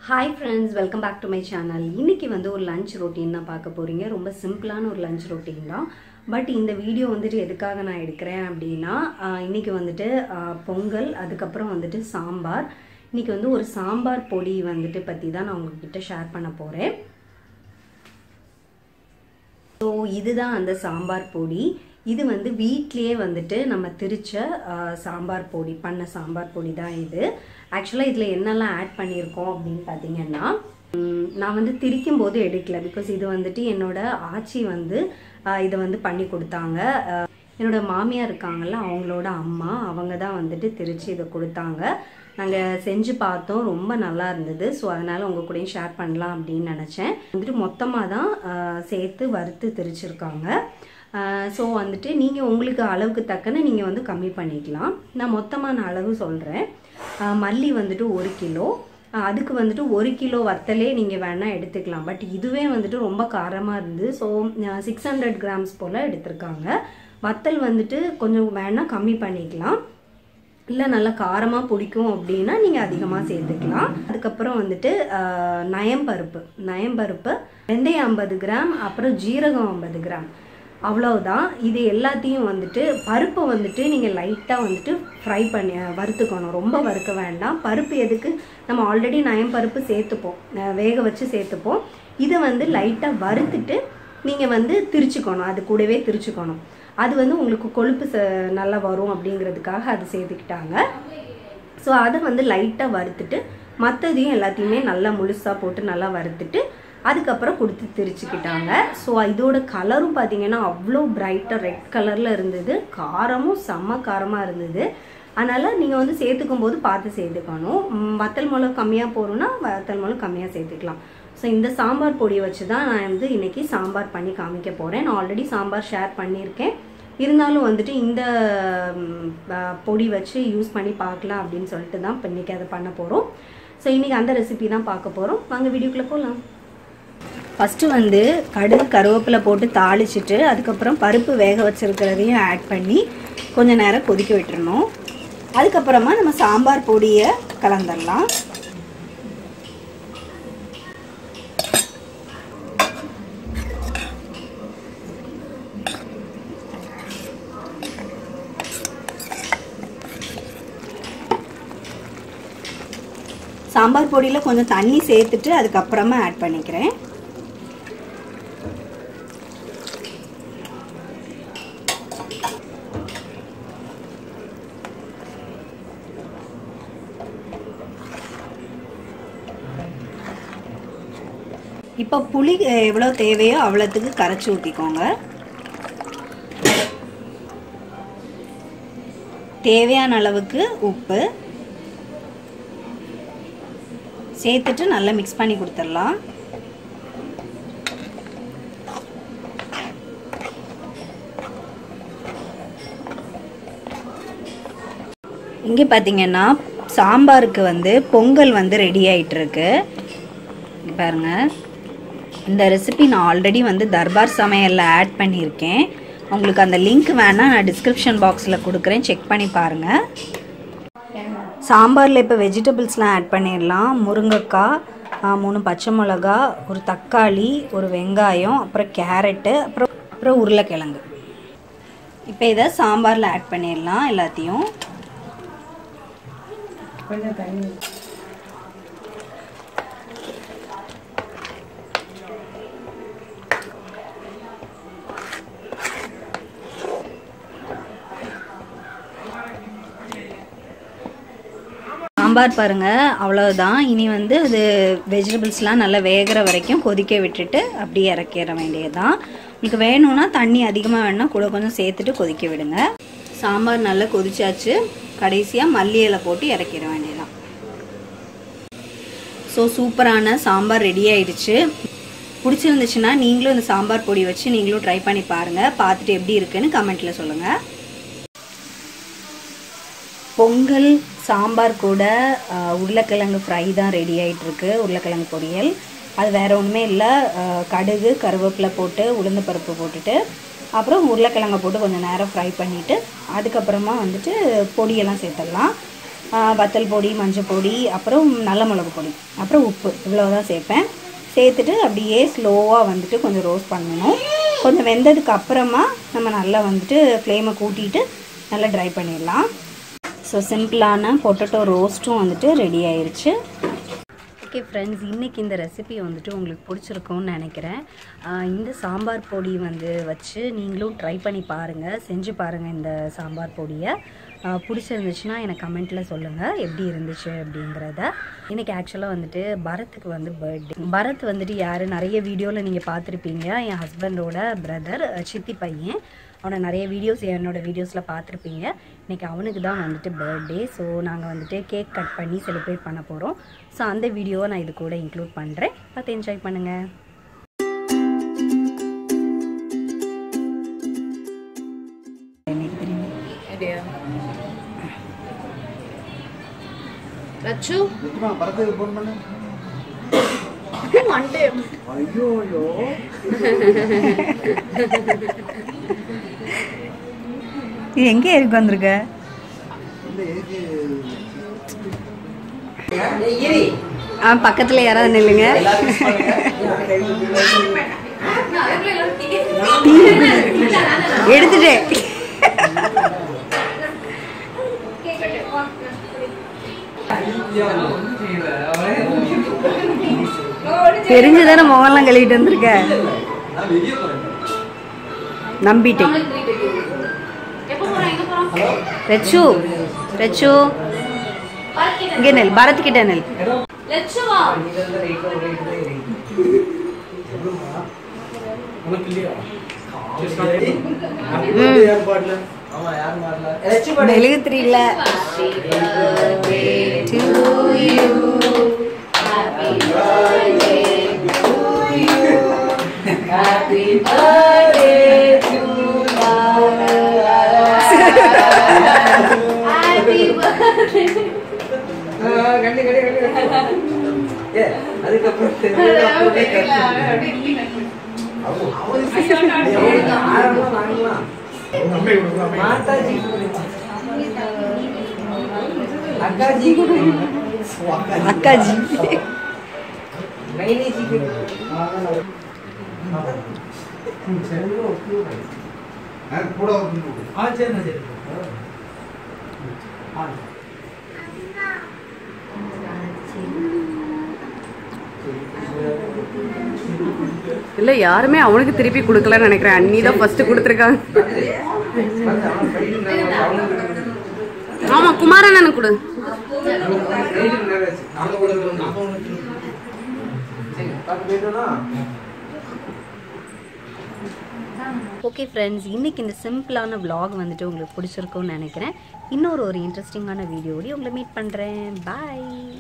hi friends welcome back to my channel இன்னைக்கு வந்து ஒரு லஞ்ச் ரொட்டீன் தான் பார்க்க போறீங்க ரொம்ப சிம்பிளான ஒரு லஞ்ச் ரொட்டீன் தான் பட் இந்த வீடியோ வந்துட்டு எதுக்காக நான் எடுக்கிறேன் அப்படின்னா ஆஹ், இன்னைக்கு வந்துட்டு ஆஹ், பொங்கல் அதுக்கப்புறம் வந்துட்டு சாம்பார் இன்னைக்கு வந்து ஒரு சாம்பார் பொடி வந்துட்டு பற்றி தான் நான் உங்ககிட்ட ஷேர் பண்ண போகிறேன் ஸோ இதுதான் அந்த சாம்பார் பொடி இது வந்து வீட்லயே வந்துட்டு நம்ம திரிச்ச ஆ, சாம்பார் பொடி பண்ண சாம்பார் பொடி தான் இது ஆக்சுவலாக இதில் என்னெல்லாம் ஆட் பண்ணியிருக்கோம் அப்படின்னு பார்த்தீங்கன்னா ம், நான் வந்து திரிக்கும் போது எடுக்கல பிகாஸ் இது வந்துட்டு என்னோட ஆச்சி வந்து ஆ, இதை வந்து பண்ணி கொடுத்தாங்க ஆ, என்னோட மாமியார் இருக்காங்கல்ல அவங்களோட அம்மா அவங்க தான் வந்துட்டு திரிச்சு இதை கொடுத்தாங்க நாங்கள் செஞ்சு பார்த்தோம் ரொம்ப நல்லா இருந்தது ஸோ அதனால் உங்கள் கூடயும் ஷேர் பண்ணலாம் அப்படின்னு நினச்சேன் வந்துட்டு மொத்தமாக தான் ஆஹ், சேர்த்து வறுத்து திரிச்சிருக்காங்க ஸோ வந்துட்டு நீங்கள் உங்களுக்கு அளவுக்கு தக்கன நீங்கள் வந்து கம்மி பண்ணிக்கலாம் நான் மொத்தமான அளவு சொல்கிறேன் மல்லி வந்துட்டு ஒரு கிலோ ஆஹ், அதுக்கு வந்துட்டு ஒரு கிலோ வத்தலே நீங்கள் வேணால் எடுத்துக்கலாம் பட் இதுவே வந்துட்டு ரொம்ப காரமாக இருந்து ஸோ சிக்ஸ் ஹண்ட்ரட் கிராம்ஸ் போல் எடுத்திருக்காங்க வத்தல் வந்துட்டு கொஞ்சம் வேணால் கம்மி பண்ணிக்கலாம் இல்லை நல்லா காரமாக பிடிக்கும் அப்படின்னா நீங்கள் அதிகமாக சேர்த்துக்கலாம் அதுக்கப்புறம் வந்துட்டு ஆஹ், நயம்பருப்பு நயம்பருப்பு வெந்தயம் ஐம்பது கிராம் அப்புறம் ஜீரகம் ஐம்பது கிராம் அவ்வளவுதான் இது எல்லாத்தையும் வந்துட்டு பருப்பை வந்துட்டு நீங்கள் லைட்டாக வந்துட்டு ஃப்ரை பண்ணி வறுத்துக்கணும் ரொம்ப வறுக்க வேண்டாம் பருப்பு எதுக்கு நம்ம ஆல்ரெடி நயம்பருப்பு சேர்த்துப்போம் அஹ், வேக வச்சு சேர்த்துப்போம் இதை வந்து லைட்டாக வறுத்துட்டு நீங்கள் வந்து திரிச்சுக்கணும் அது கூடவே திரிச்சுக்கணும் அது வந்து உங்களுக்கு கொழுப்பு ச நல்லா வரும் அப்படிங்கிறதுக்காக அது சேர்த்துக்கிட்டாங்க ஸோ அதை வந்து லைட்டாக வறுத்துட்டு மற்றதையும் எல்லாத்தையுமே நல்லா முழுசாக போட்டு நல்லா வறுத்துட்டு அதுக்கப்புறம் கொடுத்து திரிச்சுக்கிட்டாங்க ஸோ இதோட கலரும் பார்த்தீங்கன்னா அவ்வளோ பிரைட்டாக ரெட் கலரில் இருந்தது காரமும் செம்ம காரமாக இருந்தது அதனால் நீங்கள் வந்து சேர்த்துக்கும் போது பார்த்து சேர்த்துக்கணும் ம், வத்தல் மிளகு கம்மியாக போகிறோன்னா வத்தல் மிளகு கம்மியாக சேர்த்துக்கலாம் ஸோ இந்த சாம்பார் பொடியை வச்சு தான் நான் வந்து இன்னைக்கு சாம்பார் பண்ணி காமிக்க போகிறேன் நான் ஆல்ரெடி சாம்பார் ஷேர் பண்ணியிருக்கேன் இருந்தாலும் வந்துட்டு இந்த ம், அஹ், பொடி வச்சு யூஸ் பண்ணி பார்க்கலாம் அப்படின்னு சொல்லிட்டு தான் இப்போ இன்னைக்கு அதை பண்ண போகிறோம் ஸோ இன்னைக்கு அந்த ரெசிபி தான் பார்க்க போகிறோம் வாங்க வீடியோக்குள்ளே போகலாம் ஃபஸ்ட்டு வந்து கடுகு கருவேப்பிலை போட்டு தாளிச்சிட்டு அதுக்கப்புறம் பருப்பு வேக வச்சிருக்கிறதையும் ஆட் பண்ணி கொஞ்ச நேரம் கொதிக்க விட்டுறணும் அதுக்கப்புறமா நம்ம சாம்பார் பொடியை கலந்துடலாம் சாம்பார் பொடியில் கொஞ்சம் தண்ணி சேர்த்துட்டு அதுக்கப்புறமா ஆட் பண்ணிக்கிறேன் இப்போ புளி எவ்வளோ தேவையோ அவ்வளோத்துக்கு கரைச்சி ஊற்றிக்கோங்க தேவையான அளவுக்கு உப்பு சேர்த்துட்டு நல்லா மிக்ஸ் பண்ணி கொடுத்துடலாம் இங்கே பார்த்தீங்கன்னா சாம்பாருக்கு வந்து பொங்கல் வந்து ரெடி ஆயிட்டு இருக்கு இங்க பாருங்க இந்த ரெசிபி நான் ஆல்ரெடி வந்து தர்பார் சமையலில் ஆட் பண்ணியிருக்கேன் உங்களுக்கு அந்த லிங்க் வேணால் நான் டிஸ்கிரிப்ஷன் பாக்ஸில் கொடுக்குறேன் செக் பண்ணி பாருங்கள் சாம்பாரில் இப்போ வெஜிடபிள்ஸ்லாம் ஆட் பண்ணிடலாம் முருங்கைக்காய் ஆ, மூணு பச்சை மிளகா ஒரு தக்காளி ஒரு வெங்காயம் அப்புறம் கேரட்டு அப்புறம் அப்புறம் உருளைக்கிழங்கு இப்போ இதை சாம்பாரில் ஆட் பண்ணிடலாம் எல்லாத்தையும் சாம்பார் பாருங்க அவ்வளவுதான் இனி வந்து அது வெஜிடபிள்ஸ்லாம் நல்லா வேகிற வரைக்கும் கொதிக்க விட்டுட்டு அப்படியே இறக்கிற வேண்டியதுதான் உங்களுக்கு வேணும்னா தண்ணி அதிகமாக வேணும்னா கூட கொஞ்சம் சேர்த்துட்டு கொதிக்க விடுங்க சாம்பார் நல்லா கொதிச்சாச்சு கடைசியாக மல்லி இலை போட்டு இறக்கிற வேண்டியதுதான் ஸோ சூப்பரான சாம்பார் ரெடி ஆயிடுச்சு பிடிச்சிருந்துச்சுன்னா நீங்களும் இந்த சாம்பார் பொடி வச்சு நீங்களும் ட்ரை பண்ணி பாருங்கள் பார்த்துட்டு எப்படி இருக்குன்னு கமெண்ட்டில் சொல்லுங்கள் பொங்கல் சாம்பார் கூட ஆஹ், உருளைக்கிழங்கு ஃப்ரை தான் ரெடி ஆயிட்டு இருக்கு உருளைக்கிழங்கு பொரியல் அது வேற ஒன்றுமே இல்லை ஆஹ், கடுகு கருவேப்பிலை போட்டு உளுந்து பருப்பு போட்டுட்டு அப்புறம் உருளைக்கிழங்கை போட்டு கொஞ்சம் நேரம் ஃப்ரை பண்ணிவிட்டு அதுக்கப்புறமா வந்துட்டு பொடியெல்லாம் சேர்த்துடலாம் வத்தல் பொடி மஞ்சள் பொடி அப்புறம் நல்ல மிளகு பொடி அப்புறம் உப்பு இவ்வளோதான் சேர்ப்பேன் சேர்த்துட்டு அப்படியே ஸ்லோவாக வந்துட்டு கொஞ்சம் ரோஸ்ட் பண்ணணும் கொஞ்சம் வெந்ததுக்கு அப்புறமா நம்ம நல்லா வந்துட்டு ஃப்ளேமை கூட்டிட்டு நல்லா ட்ரை பண்ணிடலாம் ஸோ சிம்பிளான பொட்டேட்டோ ரோஸ்ட்டும் வந்துட்டு ரெடி ஆயிருச்சு ஓகே ஃப்ரெண்ட்ஸ் இன்றைக்கி இந்த ரெசிபி வந்துட்டு உங்களுக்கு பிடிச்சிருக்கும்னு நினைக்கிறேன் ஆஹ் இந்த சாம்பார் பொடி வந்து வச்சு நீங்களும் ட்ரை பண்ணி பாருங்கள் செஞ்சு பாருங்கள் இந்த சாம்பார் பொடியை ஆஹ் பிடிச்சிருந்துச்சுன்னா எனக்கு கமெண்ட்டில் சொல்லுங்கள் எப்படி இருந்துச்சு அப்படிங்கிறத இன்றைக்கி ஆக்சுவலாக வந்துட்டு பரத்துக்கு வந்து பர்த்டே பரத் வந்துட்டு யார் நிறைய வீடியோவில் நீங்கள் பார்த்துருப்பீங்க என் ஹஸ்பண்டோட பிரதர் சித்தி பையன் அவனை நிறைய வீடியோஸ் என்னோட வீடியோஸில் பார்த்துருப்பீங்க இன்றைக்கி அவனுக்கு தான் வந்துட்டு பர்த்டே ஸோ நாங்கள் வந்துட்டு கேக் கட் பண்ணி செலிப்ரேட் பண்ண போகிறோம் ஸோ அந்த வீடியோவை நான் இது கூட இன்க்ளூட் பண்ணுறேன் பார்த்து என்ஜாய் பண்ணுங்கள் அப்படியா ரச்சு படத்துக்கு ஃபோன் பண்ணு வந்துட்டு ஐயோ ஐயோ எங்கே இருக்கு வந்திருக்க இல்லை ஏக்கு ஆ பக்கத்தில் யாராவது நில்லுங்க எடுத்துட்டேன் தெரிஞ்சுதானே முகம்லாம் கழுவிட்டு வந்திருக்க நம்பிட்டேன் ரச்சு ரச்சு இங்கே நெல் பரத் கிட்ட நெல் மெழுகு தெரியல அக்காஜி கூட வந்து இல்ல யாருமே அவனுக்கு திருப்பி கொடுக்கலன்னு நினைக்கிறேன் அண்ணி தான் ஃபர்ஸ்ட் கொடுத்துருக்காங்க ஆமா குமாரண்ணனுக்கு கொடு ஓகே ஃப்ரெண்ட்ஸ் இன்னைக்கு இந்த சிம்பிளான vlog வந்துட்டு உங்களுக்கு பிடிச்சிருக்கும்னு நினைக்கிறேன் இன்னொரு ஒரு இன்ட்ரெஸ்டிங்கான வீடியோடய உங்களை மீட் பண்ணுறேன் பாய்